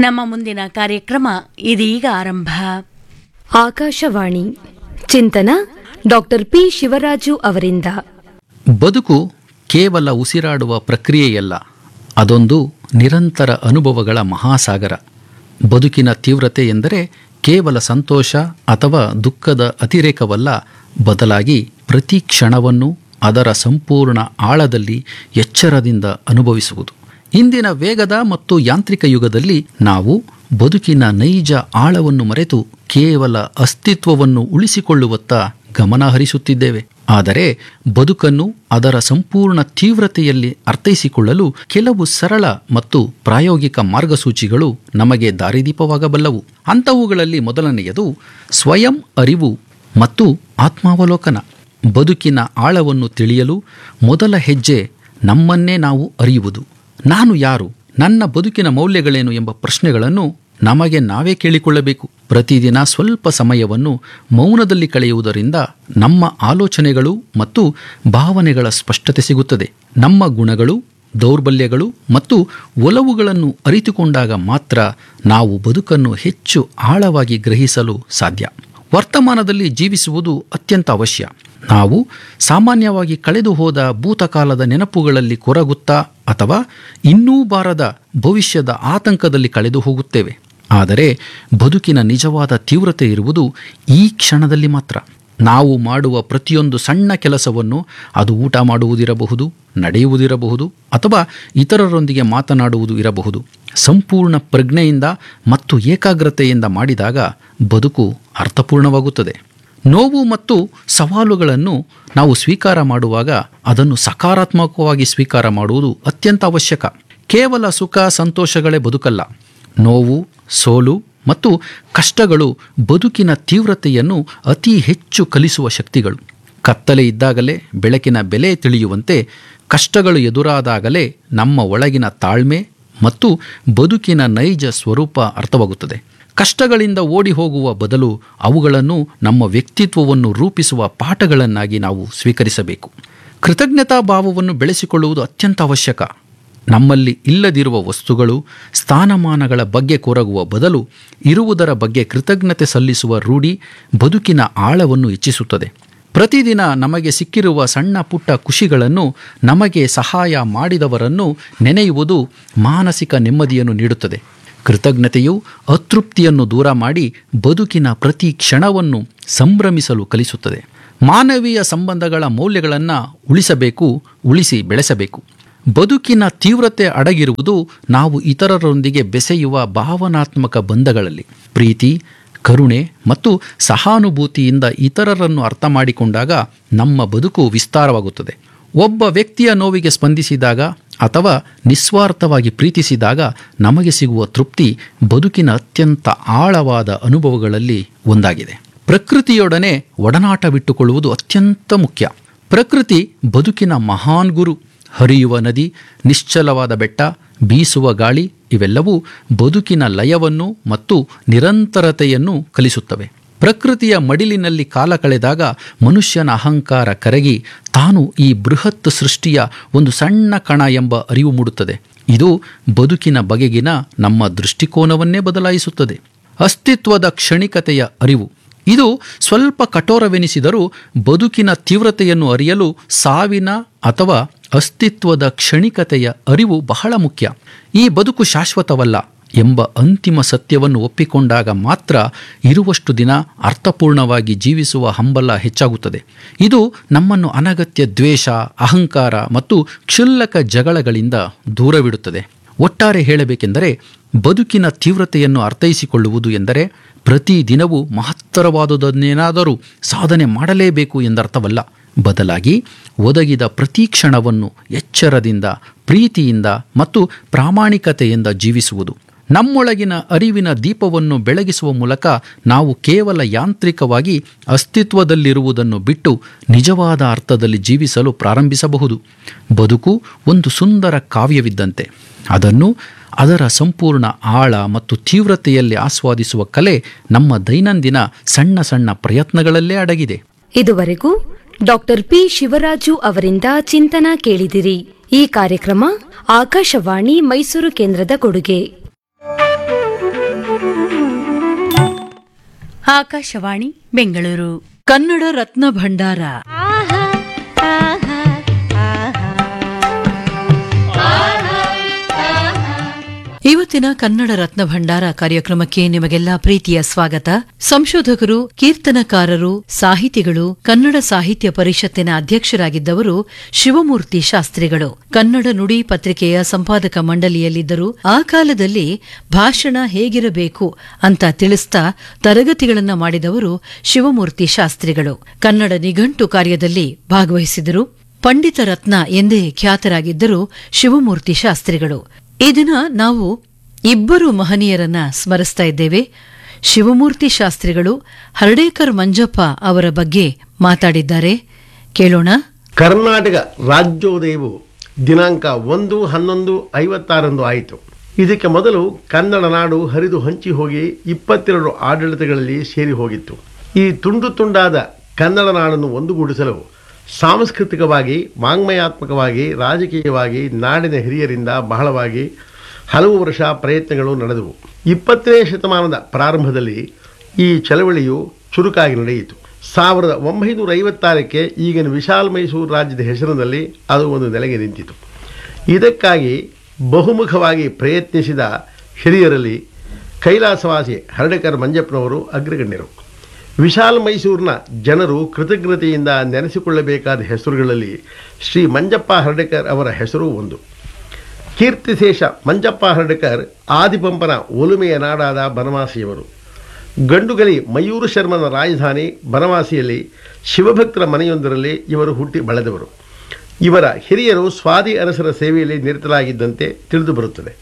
ನಮ್ಮ ಮುಂದಿನ ಕಾರ್ಯಕ್ರಮ ಇದೀಗ ಆರಂಭ ಆಕಾಶವಾಣಿ ಚಿಂತನ ಡಾಕ್ಟರ್ ಪಿ ಶಿವರಾಜು ಅವರಿಂದ ಬದುಕು ಕೇವಲ ಉಸಿರಾಡುವ ಪ್ರಕ್ರಿಯೆಯಲ್ಲ ಅದೊಂದು ನಿರಂತರ ಅನುಭವಗಳ ಮಹಾಸಾಗರ ಬದುಕಿನ ತೀವ್ರತೆ ಎಂದರೆ ಕೇವಲ ಸಂತೋಷ ಅಥವಾ ದುಃಖದ ಅತಿರೇಕವಲ್ಲ ಬದಲಾಗಿ ಪ್ರತಿ ಕ್ಷಣವನ್ನು ಅದರ ಸಂಪೂರ್ಣ ಆಳದಲ್ಲಿ ಎಚ್ಚರದಿಂದ ಅನುಭವಿಸುವುದು ಇಂದಿನ ವೇಗದ ಮತ್ತು ಯಾಂತ್ರಿಕ ಯುಗದಲ್ಲಿ ನಾವು ಬದುಕಿನ ನೈಜ ಆಳವನ್ನು ಮರೆತು ಕೇವಲ ಅಸ್ತಿತ್ವವನ್ನು ಉಳಿಸಿಕೊಳ್ಳುವತ್ತ ಗಮನ ಹರಿಸುತ್ತಿದ್ದೇವೆ ಆದರೆ ಬದುಕನ್ನು ಅದರ ಸಂಪೂರ್ಣ ತೀವ್ರತೆಯಲ್ಲಿ ಅರ್ಥೈಸಿಕೊಳ್ಳಲು ಕೆಲವು ಸರಳ ಮತ್ತು ಪ್ರಾಯೋಗಿಕ ಮಾರ್ಗಸೂಚಿಗಳು ನಮಗೆ ದಾರಿದೀಪವಾಗಬಲ್ಲವು ಅಂಥವುಗಳಲ್ಲಿ ಮೊದಲನೆಯದು ಸ್ವಯಂ ಅರಿವು ಮತ್ತು ಆತ್ಮಾವಲೋಕನ ಬದುಕಿನ ಆಳವನ್ನು ತಿಳಿಯಲು ಮೊದಲ ಹೆಜ್ಜೆ ನಮ್ಮನ್ನೇ ನಾವು ಅರಿಯುವುದು ನಾನು ಯಾರು ನನ್ನ ಬದುಕಿನ ಮೌಲ್ಯಗಳೇನು ಎಂಬ ಪ್ರಶ್ನೆಗಳನ್ನು ನಮಗೆ ನಾವೇ ಕೇಳಿಕೊಳ್ಳಬೇಕು ಪ್ರತಿದಿನ ಸ್ವಲ್ಪ ಸಮಯವನ್ನು ಮೌನದಲ್ಲಿ ಕಳೆಯುವುದರಿಂದ ನಮ್ಮ ಆಲೋಚನೆಗಳು ಮತ್ತು ಭಾವನೆಗಳ ಸ್ಪಷ್ಟತೆ ಸಿಗುತ್ತದೆ ನಮ್ಮ ಗುಣಗಳು ದೌರ್ಬಲ್ಯಗಳು ಮತ್ತು ಒಲವುಗಳನ್ನು ಅರಿತುಕೊಂಡಾಗ ಮಾತ್ರ ನಾವು ಬದುಕನ್ನು ಹೆಚ್ಚು ಆಳವಾಗಿ ಗ್ರಹಿಸಲು ಸಾಧ್ಯ ವರ್ತಮಾನದಲ್ಲಿ ಜೀವಿಸುವುದು ಅತ್ಯಂತ ಅವಶ್ಯ ನಾವು ಸಾಮಾನ್ಯವಾಗಿ ಕಳೆದು ಹೋದ ಭೂತಕಾಲದ ನೆನಪುಗಳಲ್ಲಿ ಕೊರಗುತ್ತಾ ಅಥವಾ ಇನ್ನೂ ಬಾರದ ಭವಿಷ್ಯದ ಆತಂಕದಲ್ಲಿ ಕಳೆದು ಹೋಗುತ್ತೇವೆ ಆದರೆ ಬದುಕಿನ ನಿಜವಾದ ತೀವ್ರತೆ ಇರುವುದು ಈ ಕ್ಷಣದಲ್ಲಿ ಮಾತ್ರ ನಾವು ಮಾಡುವ ಪ್ರತಿಯೊಂದು ಸಣ್ಣ ಕೆಲಸವನ್ನು ಅದು ಊಟ ಮಾಡುವುದಿರಬಹುದು ನಡೆಯುವುದಿರಬಹುದು ಅಥವಾ ಇತರರೊಂದಿಗೆ ಮಾತನಾಡುವುದು ಇರಬಹುದು ಸಂಪೂರ್ಣ ಪ್ರಜ್ಞೆಯಿಂದ ಮತ್ತು ಏಕಾಗ್ರತೆಯಿಂದ ಮಾಡಿದಾಗ ಬದುಕು ಅರ್ಥಪೂರ್ಣವಾಗುತ್ತದೆ ನೋವು ಮತ್ತು ಸವಾಲುಗಳನ್ನು ನಾವು ಸ್ವೀಕಾರ ಮಾಡುವಾಗ ಅದನ್ನು ಸಕಾರಾತ್ಮಕವಾಗಿ ಸ್ವೀಕಾರ ಮಾಡುವುದು ಅತ್ಯಂತ ಅವಶ್ಯಕ ಕೇವಲ ಸುಖ ಸಂತೋಷಗಳೇ ಬದುಕಲ್ಲ ನೋವು ಸೋಲು ಮತ್ತು ಕಷ್ಟಗಳು ಬದುಕಿನ ತೀವ್ರತೆಯನ್ನು ಅತಿ ಹೆಚ್ಚು ಕಲಿಸುವ ಶಕ್ತಿಗಳು ಕತ್ತಲೆ ಇದ್ದಾಗಲೇ ಬೆಳಕಿನ ಬೆಲೆ ತಿಳಿಯುವಂತೆ ಕಷ್ಟಗಳು ಎದುರಾದಾಗಲೇ ನಮ್ಮ ಒಳಗಿನ ತಾಳ್ಮೆ ಮತ್ತು ಬದುಕಿನ ನೈಜ ಸ್ವರೂಪ ಅರ್ಥವಾಗುತ್ತದೆ ಕಷ್ಟಗಳಿಂದ ಓಡಿ ಹೋಗುವ ಬದಲು ಅವುಗಳನ್ನು ನಮ್ಮ ವ್ಯಕ್ತಿತ್ವವನ್ನು ರೂಪಿಸುವ ಪಾಠಗಳನ್ನಾಗಿ ನಾವು ಸ್ವೀಕರಿಸಬೇಕು ಕೃತಜ್ಞತಾ ಭಾವವನ್ನು ಬೆಳೆಸಿಕೊಳ್ಳುವುದು ಅತ್ಯಂತ ಅವಶ್ಯಕ ನಮ್ಮಲ್ಲಿ ಇಲ್ಲದಿರುವ ವಸ್ತುಗಳು ಸ್ಥಾನಮಾನಗಳ ಬಗ್ಗೆ ಕೊರಗುವ ಬದಲು ಇರುವುದರ ಬಗ್ಗೆ ಕೃತಜ್ಞತೆ ಸಲ್ಲಿಸುವ ರೂಢಿ ಬದುಕಿನ ಆಳವನ್ನು ಹೆಚ್ಚಿಸುತ್ತದೆ ಪ್ರತಿದಿನ ನಮಗೆ ಸಿಕ್ಕಿರುವ ಸಣ್ಣ ಪುಟ್ಟ ಖುಷಿಗಳನ್ನು ನಮಗೆ ಸಹಾಯ ಮಾಡಿದವರನ್ನು ನೆನೆಯುವುದು ಮಾನಸಿಕ ನೆಮ್ಮದಿಯನ್ನು ನೀಡುತ್ತದೆ ಕೃತಜ್ಞತೆಯು ಅತೃಪ್ತಿಯನ್ನು ದೂರ ಮಾಡಿ ಬದುಕಿನ ಪ್ರತಿ ಕ್ಷಣವನ್ನು ಸಂಭ್ರಮಿಸಲು ಕಲಿಸುತ್ತದೆ ಮಾನವೀಯ ಸಂಬಂಧಗಳ ಮೌಲ್ಯಗಳನ್ನು ಉಳಿಸಬೇಕು ಉಳಿಸಿ ಬೆಳೆಸಬೇಕು ಬದುಕಿನ ತೀವ್ರತೆ ಅಡಗಿರುವುದು ನಾವು ಇತರರೊಂದಿಗೆ ಬೆಸೆಯುವ ಭಾವನಾತ್ಮಕ ಬಂಧಗಳಲ್ಲಿ ಪ್ರೀತಿ ಕರುಣೆ ಮತ್ತು ಸಹಾನುಭೂತಿಯಿಂದ ಇತರರನ್ನು ಅರ್ಥ ಮಾಡಿಕೊಂಡಾಗ ನಮ್ಮ ಬದುಕು ವಿಸ್ತಾರವಾಗುತ್ತದೆ ಒಬ್ಬ ವ್ಯಕ್ತಿಯ ನೋವಿಗೆ ಸ್ಪಂದಿಸಿದಾಗ ಅಥವಾ ನಿಸ್ವಾರ್ಥವಾಗಿ ಪ್ರೀತಿಸಿದಾಗ ನಮಗೆ ಸಿಗುವ ತೃಪ್ತಿ ಬದುಕಿನ ಅತ್ಯಂತ ಆಳವಾದ ಅನುಭವಗಳಲ್ಲಿ ಒಂದಾಗಿದೆ ಪ್ರಕೃತಿಯೊಡನೆ ಒಡನಾಟವಿಟ್ಟುಕೊಳ್ಳುವುದು ಅತ್ಯಂತ ಮುಖ್ಯ ಪ್ರಕೃತಿ ಬದುಕಿನ ಮಹಾನ್ ಗುರು ಹರಿಯುವ ನದಿ ನಿಶ್ಚಲವಾದ ಬೆಟ್ಟ ಬೀಸುವ ಗಾಳಿ ಇವೆಲ್ಲವೂ ಬದುಕಿನ ಲಯವನ್ನು ಮತ್ತು ನಿರಂತರತೆಯನ್ನು ಕಲಿಸುತ್ತವೆ ಪ್ರಕೃತಿಯ ಮಡಿಲಿನಲ್ಲಿ ಕಾಲ ಕಳೆದಾಗ ಮನುಷ್ಯನ ಅಹಂಕಾರ ಕರಗಿ ತಾನು ಈ ಬೃಹತ್ ಸೃಷ್ಟಿಯ ಒಂದು ಸಣ್ಣ ಕಣ ಎಂಬ ಅರಿವು ಮೂಡುತ್ತದೆ ಇದು ಬದುಕಿನ ಬಗೆಗಿನ ನಮ್ಮ ದೃಷ್ಟಿಕೋನವನ್ನೇ ಬದಲಾಯಿಸುತ್ತದೆ ಅಸ್ತಿತ್ವದ ಕ್ಷಣಿಕತೆಯ ಅರಿವು ಇದು ಸ್ವಲ್ಪ ಕಠೋರವೆನಿಸಿದರೂ ಬದುಕಿನ ತೀವ್ರತೆಯನ್ನು ಅರಿಯಲು ಸಾವಿನ ಅಥವಾ ಅಸ್ತಿತ್ವದ ಕ್ಷಣಿಕತೆಯ ಅರಿವು ಬಹಳ ಮುಖ್ಯ ಈ ಬದುಕು ಶಾಶ್ವತವಲ್ಲ ಎಂಬ ಅಂತಿಮ ಸತ್ಯವನ್ನು ಒಪ್ಪಿಕೊಂಡಾಗ ಮಾತ್ರ ಇರುವಷ್ಟು ದಿನ ಅರ್ಥಪೂರ್ಣವಾಗಿ ಜೀವಿಸುವ ಹಂಬಲ ಹೆಚ್ಚಾಗುತ್ತದೆ ಇದು ನಮ್ಮನ್ನು ಅನಗತ್ಯ ದ್ವೇಷ ಅಹಂಕಾರ ಮತ್ತು ಕ್ಷುಲ್ಲಕ ಜಗಳಗಳಿಂದ ದೂರವಿಡುತ್ತದೆ ಒಟ್ಟಾರೆ ಹೇಳಬೇಕೆಂದರೆ ಬದುಕಿನ ತೀವ್ರತೆಯನ್ನು ಅರ್ಥೈಸಿಕೊಳ್ಳುವುದು ಎಂದರೆ ಪ್ರತಿ ದಿನವೂ ಮಹತ್ತರವಾದುದನ್ನೇನಾದರೂ ಸಾಧನೆ ಮಾಡಲೇಬೇಕು ಎಂದರ್ಥವಲ್ಲ ಬದಲಾಗಿ ಒದಗಿದ ಪ್ರತಿ ಕ್ಷಣವನ್ನು ಎಚ್ಚರದಿಂದ ಪ್ರೀತಿಯಿಂದ ಮತ್ತು ಪ್ರಾಮಾಣಿಕತೆಯಿಂದ ಜೀವಿಸುವುದು ನಮ್ಮೊಳಗಿನ ಅರಿವಿನ ದೀಪವನ್ನು ಬೆಳಗಿಸುವ ಮೂಲಕ ನಾವು ಕೇವಲ ಯಾಂತ್ರಿಕವಾಗಿ ಅಸ್ತಿತ್ವದಲ್ಲಿರುವುದನ್ನು ಬಿಟ್ಟು ನಿಜವಾದ ಅರ್ಥದಲ್ಲಿ ಜೀವಿಸಲು ಪ್ರಾರಂಭಿಸಬಹುದು ಬದುಕು ಒಂದು ಸುಂದರ ಕಾವ್ಯವಿದ್ದಂತೆ ಅದನ್ನು ಅದರ ಸಂಪೂರ್ಣ ಆಳ ಮತ್ತು ತೀವ್ರತೆಯಲ್ಲಿ ಆಸ್ವಾದಿಸುವ ಕಲೆ ನಮ್ಮ ದೈನಂದಿನ ಸಣ್ಣ ಸಣ್ಣ ಪ್ರಯತ್ನಗಳಲ್ಲೇ ಅಡಗಿದೆ ಇದುವರೆಗೂ ಡಾಕ್ಟರ್ ಪಿ ಶಿವರಾಜು ಅವರಿಂದ ಚಿಂತನ ಕೇಳಿದಿರಿ ಈ ಕಾರ್ಯಕ್ರಮ ಆಕಾಶವಾಣಿ ಮೈಸೂರು ಕೇಂದ್ರದ ಕೊಡುಗೆ ಆಕಾಶವಾಣಿ ಬೆಂಗಳೂರು ಕನ್ನಡ ರತ್ನ ಭಂಡಾರ ಇವತ್ತಿನ ಕನ್ನಡ ರತ್ನ ಭಂಡಾರ ಕಾರ್ಯಕ್ರಮಕ್ಕೆ ನಿಮಗೆಲ್ಲ ಪ್ರೀತಿಯ ಸ್ವಾಗತ ಸಂಶೋಧಕರು ಕೀರ್ತನಕಾರರು ಸಾಹಿತಿಗಳು ಕನ್ನಡ ಸಾಹಿತ್ಯ ಪರಿಷತ್ತಿನ ಅಧ್ಯಕ್ಷರಾಗಿದ್ದವರು ಶಿವಮೂರ್ತಿ ಶಾಸ್ತ್ರಿಗಳು ಕನ್ನಡ ನುಡಿ ಪತ್ರಿಕೆಯ ಸಂಪಾದಕ ಮಂಡಳಿಯಲ್ಲಿದ್ದರು ಆ ಕಾಲದಲ್ಲಿ ಭಾಷಣ ಹೇಗಿರಬೇಕು ಅಂತ ತಿಳಿಸ್ತಾ ತರಗತಿಗಳನ್ನ ಮಾಡಿದವರು ಶಿವಮೂರ್ತಿ ಶಾಸ್ತ್ರಿಗಳು ಕನ್ನಡ ನಿಘಂಟು ಕಾರ್ಯದಲ್ಲಿ ಭಾಗವಹಿಸಿದರು ಪಂಡಿತ ರತ್ನ ಎಂದೇ ಖ್ಯಾತರಾಗಿದ್ದರು ಶಿವಮೂರ್ತಿ ಶಾಸ್ತ್ರಿಗಳು ಈ ದಿನ ನಾವು ಇಬ್ಬರು ಮಹನೀಯರನ್ನ ಸ್ಮರಿಸ್ತಾ ಇದ್ದೇವೆ ಶಿವಮೂರ್ತಿ ಶಾಸ್ತ್ರಿಗಳು ಹರ್ಡೇಕರ್ ಮಂಜಪ್ಪ ಅವರ ಬಗ್ಗೆ ಮಾತಾಡಿದ್ದಾರೆ ಕೇಳೋಣ ಕರ್ನಾಟಕ ರಾಜ್ಯೋದಯವು ದಿನಾಂಕ ಒಂದು ಹನ್ನೊಂದು ಐವತ್ತಾರಂದು ಆಯಿತು ಇದಕ್ಕೆ ಮೊದಲು ಕನ್ನಡ ನಾಡು ಹರಿದು ಹಂಚಿ ಹೋಗಿ ಇಪ್ಪತ್ತೆರಡು ಆಡಳಿತಗಳಲ್ಲಿ ಸೇರಿ ಹೋಗಿತ್ತು ಈ ತುಂಡು ತುಂಡಾದ ಕನ್ನಡ ನಾಡನ್ನು ಒಂದುಗೂಡಿಸಲು ಸಾಂಸ್ಕೃತಿಕವಾಗಿ ವಾಂಗ್ಮಯಾತ್ಮಕವಾಗಿ ರಾಜಕೀಯವಾಗಿ ನಾಡಿನ ಹಿರಿಯರಿಂದ ಬಹಳವಾಗಿ ಹಲವು ವರ್ಷ ಪ್ರಯತ್ನಗಳು ನಡೆದವು ಇಪ್ಪತ್ತನೇ ಶತಮಾನದ ಪ್ರಾರಂಭದಲ್ಲಿ ಈ ಚಳವಳಿಯು ಚುರುಕಾಗಿ ನಡೆಯಿತು ಸಾವಿರದ ಒಂಬೈನೂರ ಐವತ್ತಾರಕ್ಕೆ ಈಗಿನ ವಿಶಾಲ ಮೈಸೂರು ರಾಜ್ಯದ ಹೆಸರಿನಲ್ಲಿ ಅದು ಒಂದು ನೆಲೆಗೆ ನಿಂತಿತು ಇದಕ್ಕಾಗಿ ಬಹುಮುಖವಾಗಿ ಪ್ರಯತ್ನಿಸಿದ ಹಿರಿಯರಲ್ಲಿ ಕೈಲಾಸವಾಸಿ ಹರ್ಡಕರ್ ಮಂಜಪ್ಪನವರು ಅಗ್ರಗಣ್ಯರು ವಿಶಾಲ ಮೈಸೂರಿನ ಜನರು ಕೃತಜ್ಞತೆಯಿಂದ ನೆನೆಸಿಕೊಳ್ಳಬೇಕಾದ ಹೆಸರುಗಳಲ್ಲಿ ಶ್ರೀ ಮಂಜಪ್ಪ ಹರ್ಡಕರ್ ಅವರ ಹೆಸರು ಒಂದು ಕೀರ್ತಿಶೇಷ ಮಂಜಪ್ಪ ಹರ್ಡಕರ್ ಆದಿಪಂಪನ ಒಲುಮೆಯ ನಾಡಾದ ಬನವಾಸಿಯವರು ಗಂಡುಗಲಿ ಮಯೂರು ಶರ್ಮನ ರಾಜಧಾನಿ ಬನವಾಸಿಯಲ್ಲಿ ಶಿವಭಕ್ತರ ಮನೆಯೊಂದರಲ್ಲಿ ಇವರು ಹುಟ್ಟಿ ಬೆಳೆದವರು ಇವರ ಹಿರಿಯರು ಸ್ವಾದಿ ಅರಸರ ಸೇವೆಯಲ್ಲಿ ನಿರತರಾಗಿದ್ದಂತೆ ತಿಳಿದು ಬರುತ್ತದೆ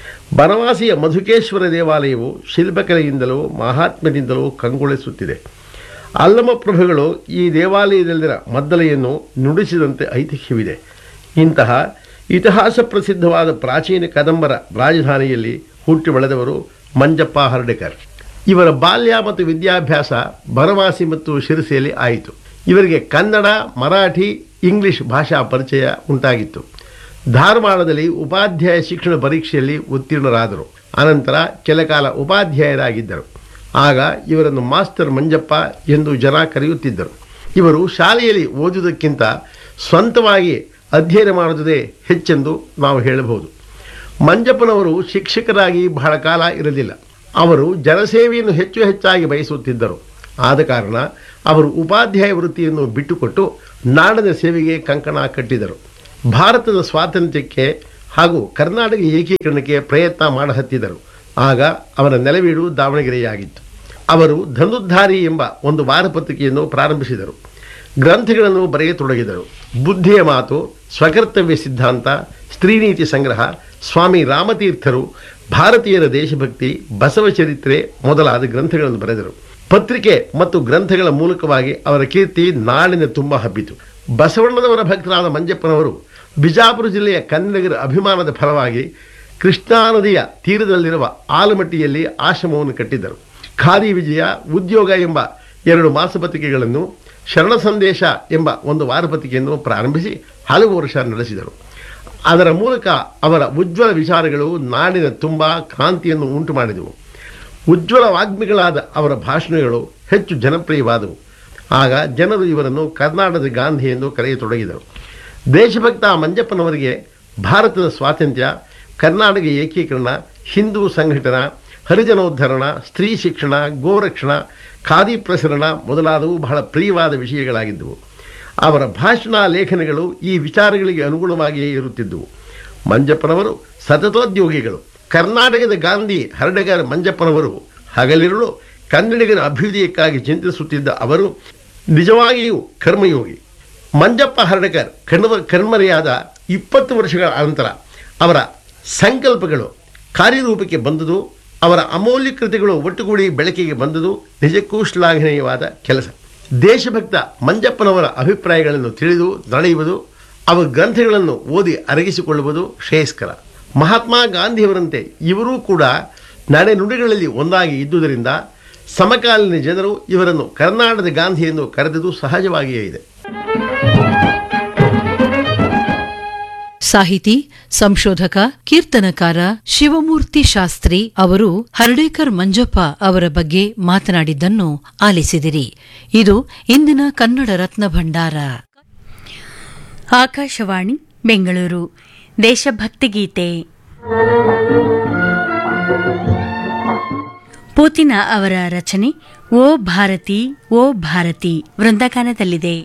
ಬನವಾಸಿಯ ಮಧುಕೇಶ್ವರ ದೇವಾಲಯವು ಶಿಲ್ಪಕಲೆಯಿಂದಲೂ ಮಹಾತ್ಮ್ಯದಿಂದಲೂ ಕಂಗೊಳಿಸುತ್ತಿದೆ ಅಲ್ಲಮ ಪ್ರಭುಗಳು ಈ ದೇವಾಲಯದಲ್ಲಿನ ಮದ್ದಲೆಯನ್ನು ನುಡಿಸಿದಂತೆ ಐತಿಹ್ಯವಿದೆ ಇಂತಹ ಇತಿಹಾಸ ಪ್ರಸಿದ್ಧವಾದ ಪ್ರಾಚೀನ ಕದಂಬರ ರಾಜಧಾನಿಯಲ್ಲಿ ಹುಟ್ಟಿ ಬೆಳೆದವರು ಮಂಜಪ್ಪ ಹರ್ಡೇಕರ್ ಇವರ ಬಾಲ್ಯ ಮತ್ತು ವಿದ್ಯಾಭ್ಯಾಸ ಬನವಾಸಿ ಮತ್ತು ಶಿರಸಿಯಲ್ಲಿ ಆಯಿತು ಇವರಿಗೆ ಕನ್ನಡ ಮರಾಠಿ ಇಂಗ್ಲಿಷ್ ಭಾಷಾ ಪರಿಚಯ ಉಂಟಾಗಿತ್ತು ಧಾರವಾಡದಲ್ಲಿ ಉಪಾಧ್ಯಾಯ ಶಿಕ್ಷಣ ಪರೀಕ್ಷೆಯಲ್ಲಿ ಉತ್ತೀರ್ಣರಾದರು ಅನಂತರ ಕೆಲಕಾಲ ಉಪಾಧ್ಯಾಯರಾಗಿದ್ದರು ಆಗ ಇವರನ್ನು ಮಾಸ್ಟರ್ ಮಂಜಪ್ಪ ಎಂದು ಜನ ಕರೆಯುತ್ತಿದ್ದರು ಇವರು ಶಾಲೆಯಲ್ಲಿ ಓದುವುದಕ್ಕಿಂತ ಸ್ವಂತವಾಗಿ ಅಧ್ಯಯನ ಮಾಡುವುದೇ ಹೆಚ್ಚೆಂದು ನಾವು ಹೇಳಬಹುದು ಮಂಜಪ್ಪನವರು ಶಿಕ್ಷಕರಾಗಿ ಬಹಳ ಕಾಲ ಇರಲಿಲ್ಲ ಅವರು ಜನಸೇವೆಯನ್ನು ಹೆಚ್ಚು ಹೆಚ್ಚಾಗಿ ಬಯಸುತ್ತಿದ್ದರು ಆದ ಕಾರಣ ಅವರು ಉಪಾಧ್ಯಾಯ ವೃತ್ತಿಯನ್ನು ಬಿಟ್ಟುಕೊಟ್ಟು ನಾಡಿನ ಸೇವೆಗೆ ಕಂಕಣ ಕಟ್ಟಿದರು ಭಾರತದ ಸ್ವಾತಂತ್ರ್ಯಕ್ಕೆ ಹಾಗೂ ಕರ್ನಾಟಕ ಏಕೀಕರಣಕ್ಕೆ ಪ್ರಯತ್ನ ಮಾಡಹತ್ತಿದರು ಆಗ ಅವರ ನೆಲವೀಡು ದಾವಣಗೆರೆಯಾಗಿತ್ತು ಅವರು ಧನುದ್ಧಾರಿ ಎಂಬ ಒಂದು ವಾರಪತ್ರಿಕೆಯನ್ನು ಪ್ರಾರಂಭಿಸಿದರು ಗ್ರಂಥಗಳನ್ನು ಬರೆಯತೊಡಗಿದರು ಬುದ್ಧಿಯ ಮಾತು ಸ್ವಕರ್ತವ್ಯ ಸಿದ್ಧಾಂತ ಸ್ತ್ರೀನೀತಿ ಸಂಗ್ರಹ ಸ್ವಾಮಿ ರಾಮತೀರ್ಥರು ಭಾರತೀಯರ ದೇಶಭಕ್ತಿ ಬಸವ ಚರಿತ್ರೆ ಮೊದಲಾದ ಗ್ರಂಥಗಳನ್ನು ಬರೆದರು ಪತ್ರಿಕೆ ಮತ್ತು ಗ್ರಂಥಗಳ ಮೂಲಕವಾಗಿ ಅವರ ಕೀರ್ತಿ ನಾಡಿನ ತುಂಬ ಹಬ್ಬಿತು ಬಸವಣ್ಣನವರ ಭಕ್ತರಾದ ಮಂಜಪ್ಪನವರು ಬಿಜಾಪುರ ಜಿಲ್ಲೆಯ ಕನ್ನಡಿಗರ ಅಭಿಮಾನದ ಫಲವಾಗಿ ಕೃಷ್ಣಾ ನದಿಯ ತೀರದಲ್ಲಿರುವ ಆಲಮಟ್ಟಿಯಲ್ಲಿ ಆಶ್ರಮವನ್ನು ಕಟ್ಟಿದ್ದರು ಖಾದಿ ವಿಜಯ ಉದ್ಯೋಗ ಎಂಬ ಎರಡು ಮಾಸಪತ್ರಿಕೆಗಳನ್ನು ಶರಣ ಸಂದೇಶ ಎಂಬ ಒಂದು ವಾರಪತ್ರಿಕೆಯನ್ನು ಪ್ರಾರಂಭಿಸಿ ಹಲವು ವರ್ಷ ನಡೆಸಿದರು ಅದರ ಮೂಲಕ ಅವರ ಉಜ್ವಲ ವಿಚಾರಗಳು ನಾಡಿನ ತುಂಬ ಕ್ರಾಂತಿಯನ್ನು ಉಂಟು ಮಾಡಿದವು ಉಜ್ವಲ ವಾಗ್ಮಿಗಳಾದ ಅವರ ಭಾಷಣಗಳು ಹೆಚ್ಚು ಜನಪ್ರಿಯವಾದವು ಆಗ ಜನರು ಇವರನ್ನು ಕರ್ನಾಟಕದ ಗಾಂಧಿ ಎಂದು ಕರೆಯತೊಡಗಿದರು ದೇಶಭಕ್ತ ಮಂಜಪ್ಪನವರಿಗೆ ಭಾರತದ ಸ್ವಾತಂತ್ರ್ಯ ಕರ್ನಾಟಕ ಏಕೀಕರಣ ಹಿಂದೂ ಸಂಘಟನಾ ಹರಿಜನೋದ್ಧರಣ ಸ್ತ್ರೀ ಶಿಕ್ಷಣ ಗೋರಕ್ಷಣಾ ಖಾದಿ ಪ್ರಸರಣ ಮೊದಲಾದವು ಬಹಳ ಪ್ರಿಯವಾದ ವಿಷಯಗಳಾಗಿದ್ದವು ಅವರ ಭಾಷಣ ಲೇಖನಗಳು ಈ ವಿಚಾರಗಳಿಗೆ ಅನುಗುಣವಾಗಿಯೇ ಇರುತ್ತಿದ್ದವು ಮಂಜಪ್ಪನವರು ಸತತೋದ್ಯೋಗಿಗಳು ಕರ್ನಾಟಕದ ಗಾಂಧಿ ಹರಡಗರ ಮಂಜಪ್ಪನವರು ಹಗಲಿರುಳು ಕನ್ನಡಿಗರ ಅಭ್ಯುದಯಕ್ಕಾಗಿ ಚಿಂತಿಸುತ್ತಿದ್ದ ಅವರು ನಿಜವಾಗಿಯೂ ಕರ್ಮಯೋಗಿ ಮಂಜಪ್ಪ ಹರ್ಡಕರ್ ಕಣ್ವ ಕಣ್ಮರೆಯಾದ ಇಪ್ಪತ್ತು ವರ್ಷಗಳ ಅನಂತರ ಅವರ ಸಂಕಲ್ಪಗಳು ಕಾರ್ಯರೂಪಕ್ಕೆ ಬಂದುದು ಅವರ ಅಮೂಲ್ಯ ಕೃತಿಗಳು ಒಟ್ಟುಗೂಡಿ ಬೆಳಕಿಗೆ ಬಂದುದು ನಿಜಕ್ಕೂ ಶ್ಲಾಘನೀಯವಾದ ಕೆಲಸ ದೇಶಭಕ್ತ ಮಂಜಪ್ಪನವರ ಅಭಿಪ್ರಾಯಗಳನ್ನು ತಿಳಿದು ನಡೆಯುವುದು ಅವರ ಗ್ರಂಥಗಳನ್ನು ಓದಿ ಅರಗಿಸಿಕೊಳ್ಳುವುದು ಶ್ರೇಯಸ್ಕರ ಮಹಾತ್ಮ ಗಾಂಧಿಯವರಂತೆ ಇವರೂ ಕೂಡ ನಡೆ ನುಡಿಗಳಲ್ಲಿ ಒಂದಾಗಿ ಇದ್ದುದರಿಂದ ಸಮಕಾಲೀನ ಜನರು ಇವರನ್ನು ಕರ್ನಾಟಕದ ಗಾಂಧಿ ಎಂದು ಕರೆದುದು ಸಹಜವಾಗಿಯೇ ಇದೆ ಸಾಹಿತಿ ಸಂಶೋಧಕ ಕೀರ್ತನಕಾರ ಶಿವಮೂರ್ತಿ ಶಾಸ್ತ್ರಿ ಅವರು ಹರ್ಡೇಕರ್ ಮಂಜಪ್ಪ ಅವರ ಬಗ್ಗೆ ಮಾತನಾಡಿದ್ದನ್ನು ಆಲಿಸಿದಿರಿ ಇದು ಇಂದಿನ ಕನ್ನಡ ರತ್ನ ಭಂಡಾರ ಆಕಾಶವಾಣಿ ಬೆಂಗಳೂರು ದೇಶಭಕ್ತಿ ಗೀತೆ ಪೂತಿನ ಅವರ ರಚನೆ ಓ ಭಾರತಿ ಓ ಭಾರತಿ ವೃಂದಗಾನದಲ್ಲಿದೆ